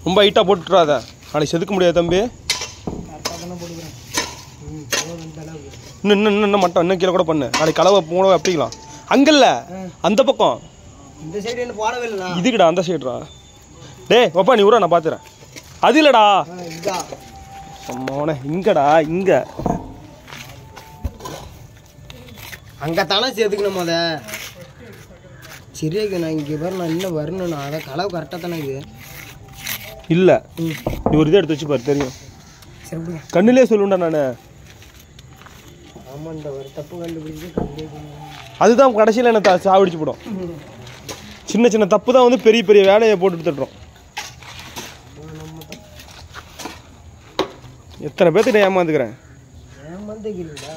ரொம்ப ஹைட்டாக போட்டுறாத நாளைக்கு செதுக்க முடியாது தம்பி கரெக்டாக தானே போட்டுக்கிறேன் ம் போதும் இந்த அளவுக்கு இன்னும் இன்னும் இன்னும் இன்னும் மட்டும் இன்னும் கீழே கூட பண்ணு நாளைக்கு கலவை பூனை அப்படிக்கலாம் அங்கல்ல அந்த பக்கம் இந்த சைடு என்ன போடவே இல்லைண்ணா இதுக்குடா அந்த சைடுடா டேய் வப்பா நீ ஊரா நான் பார்த்துறேன் அது இல்லைடா ஆ இதா மோனே இங்கடா இங்கே அங்கே தானே சேர்த்துக்கணும் முத சரியாக்கு நான் இங்கே பாரு நான் இன்னும் வரணும்ண்ணா அதான் கலவு கரெக்டாக தானே இது இல்லை ம் நீ ஒரு இதை எடுத்து வச்சு பாரு தெரியும் சரி விடுங்க கண்ணிலே சொல்லுண்டா நான் ஆமாம் இந்த ஒரு தப்பு கண்டுபிடிச்சு கண்டுபிடிக்கணும் அதுதான் கடைசியில் என்ன தா- சாவடிச்சு போடும் சின்ன சின்ன தப்பு தான் வந்து பெரிய பெரிய வேலையை போட்டு தட்டுறோம் எத்தனை பேர்த்திட்ட ஏமாந்துக்கிறேன் ஏமாந்துக்கிறீங்களா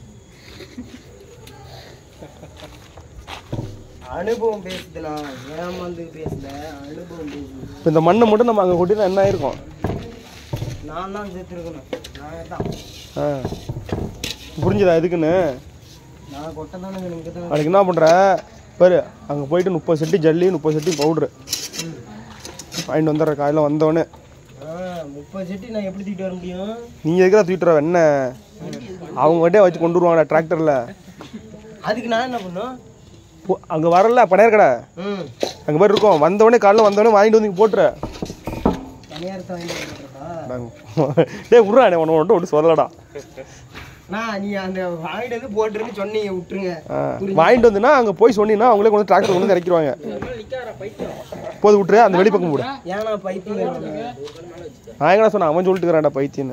அனுபவம் பேசுதுண்ணா ஏமாந்து பேசல அனுபவம் பேசுது இப்போ இந்த மண்ணை மட்டும் நம்ம அங்கே கொட்டினா என்ன ஆயிருக்கும் நான் தான் சேர்த்துருக்கணும் நான் தான் ஆ புரிஞ்சுதா எதுக்குன்னு நான் கொட்ட தானே இங்கே தான் நாளைக்கு என்ன பண்ணுற பாரு அங்கே போயிட்டு முப்பது செட்டி ஜல்லி முப்பது செட்டி பவுட்ரு வாங்கிட்டு வந்துடுற காலையில் வந்தோடனே ஆ முப்பது செட்டி நான் எப்படி தூக்கிட்டு வர முடியும் நீ எதுக்குறா தூக்கிட்டு வர என்ன அவங்க கிட்டே வச்சு கொண்டு வருவாங்கடா டிராக்டரில் அதுக்கு நான் என்ன பண்ணும் அங்கே வரல பனையர் கடை ம் அங்கே மாதிரி இருக்கும் வந்தவொடனே காலைல வந்தவொடனே வாங்கிட்டு வந்து இங்கே போட்டுரு தனியாரத்தை வாங்கிட்டு வந்துடுறதா நாங்கள் டேய் விட்றா உன்னை ஒன்று ஒன்று சொல்லலடா நான் நீ அந்த வாங்கிட்டு வந்து போட்டுருன்னு சொன்னீங்க விட்டுருங்க ஆ, வாங்கிட்டு வந்துன்னா அங்கே போய் சொன்னீங்கன்னா அவங்களே கொண்டு டிராக்டர் கொண்டு வந்து இறக்கிடுவாங்க போது விட்டுரு அந்த வெளிப்பக்கம் போடு ஏன்னா பைத்தியம் நான் எங்கடா சொன்னேன் அவன் சொல்லிட்டு இருக்கிறான்டா பைத்தியன்னு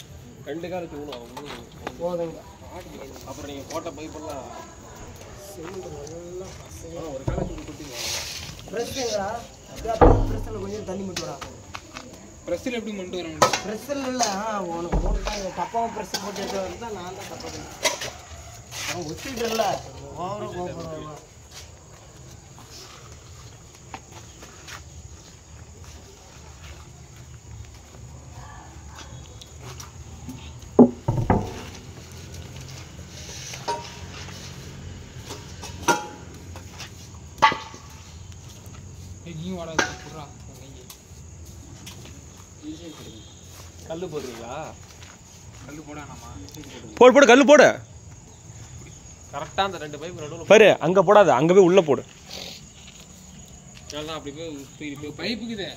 போதுங்க பிரஸ்ஸுங்களா பிரஸ்ஸில் கொஞ்சம் தண்ணி மட்டும் வரா ப்ரெஸ்ஸில் எப்படி கொண்டு வர முடியும் பிரஸ்ஸில் இல்லை ஆ உனக்கு போட்டுட்டாங்க தப்பாவும் ப்ரெஸ் போட்டு எடுத்து வரது தான் நான் தான் தப்பா பண்ணேன் அவன் ஒத்திட்டுல ஓவராக கோபப்படுவான் ஏய், நீ வாடா புட்றா கல் போடுறீங்களா கல் போடானாமா போடு போடு கல் போடு கரெக்டாக அந்த ரெண்டு பைப் நடுவில் பாரு அங்கே போடாத அங்கே போய் உள்ளே போடு தான் அப்படி போய் தூக்கி போய் பைப்புக்கு இது